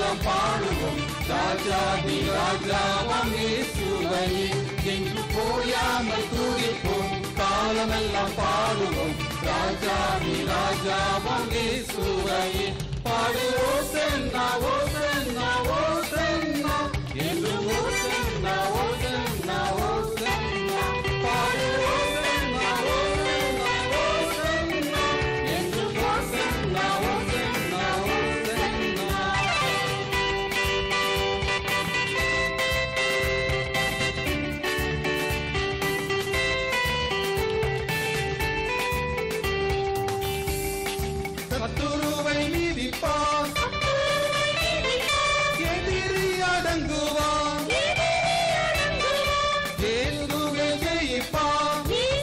காலமெல்லாம் பாடுவோம் ராஜாதி ராஜாவாம் இயேசுவையே என்று போயாமல் துதிப்போம் காலமெல்லாம் பாடுவோம் ராஜாதி ராஜாவாம் இயேசுவையே பாடுவோ சென்னா ஓ சென்னா ஓ சென்னா என்று ஓ சென்னா ஓ சென்னா ஓ சென்னா பாடுவோ சென்னா ஓ சென்னா ஓ சென்னா என்று ஓ சென்னா ஓ சென்னா ஓ சென்னா சத்துருவை நீதிப்பான் எதிரி அடங்குவான் இயேசுவை ஜெயிப்பான்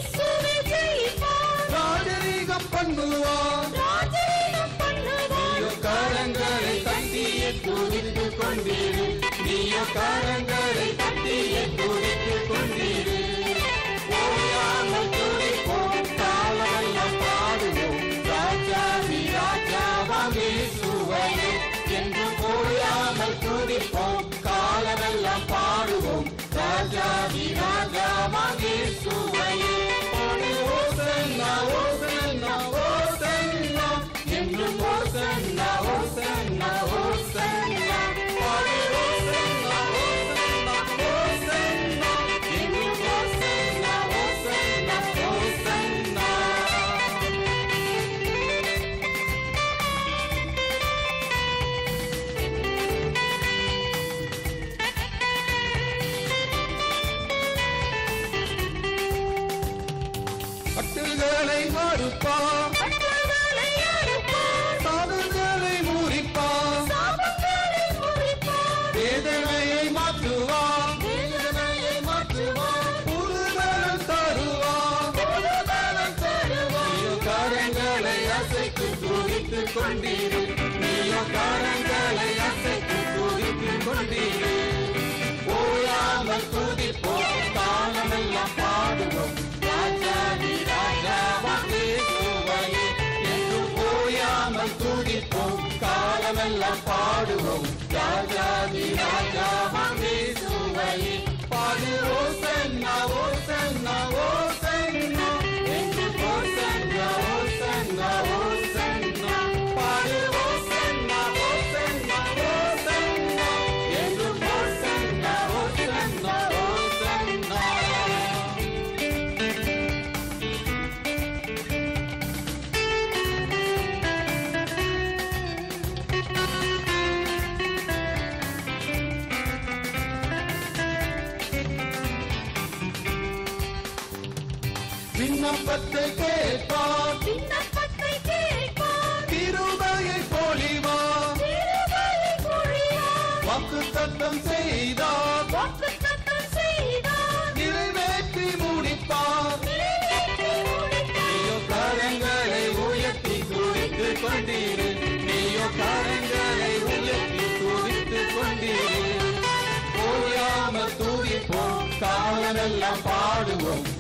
ராஜரீகம் பண்ணுவான் நீயோ கரங்களை தட்டியே துதித்து கொண்டிரு நீயோ கரங்களை தட்டியே துதித்து கொண்டிரு ஓயாமல் துதிப்போம் காலமெல்லாம் பாடுவோம் ராஜாதி ராஜாவாம் இயேசுவையே என்று ஓயாமல் துதிப்போம் காலமெல்லாம் பாடுவோம் ராஜாதி ராஜாவாம் இயேசுவையே பாடு ஓசன்னா ஓசன்னா ஓசன்னா என்றும் ஓசன்னா ஓசன்னா ஓசன்னா பாடு ஓசன்னா ஓசன்னா ஓசன்னா என்றும் ஓசன்னா ஓசன்னா ஓசன்னா கட்டுகளை மறுப்பான் சாதங்களை முறிப்பான் வேதனையை மாற்றுவான் புதுதலம் தருவான் நீயோ கரங்களை அசைத்து துதித்து கொண்டீரு நீயோ கரங்களை அசைத்து துதித்து கொண்டீரு ஓயாமல் துதிப்போம் காலமெல்லாம் பாடுவோம் ராஜாதி ராஜாவாம் இயேசுவையே என்றும் ஓயாமல் துதிப்போம் காலமெல்லாம் பாடுவோம் ராஜாதி ராஜாவாம் இயேசுவையே பாடு ஓசன்னா ஓசன்னா ஓசன்னா என்று ஓசன்னா ஓசன்னா ஓசன்னா பாடு ஓசன்னா ஓசன்னா ஓசன்னா என்று ஓசன்னா ஓசன்னா ஓசன்னா விண்ணப்பத்தை கேட்பான் திருமையை பொழிவான் வாக்கு தத்தம் செய்தார் நிறைவேற்றி முடிப்பார் நீயோ கரங்களை உயர்த்தி துதித்து கொண்டீரு நீயோ கரங்களை உயர்த்தி துதித்து கொண்டீரு ஓயாமல் துதிப்போம் காலமெல்லாம் பாடுவோம்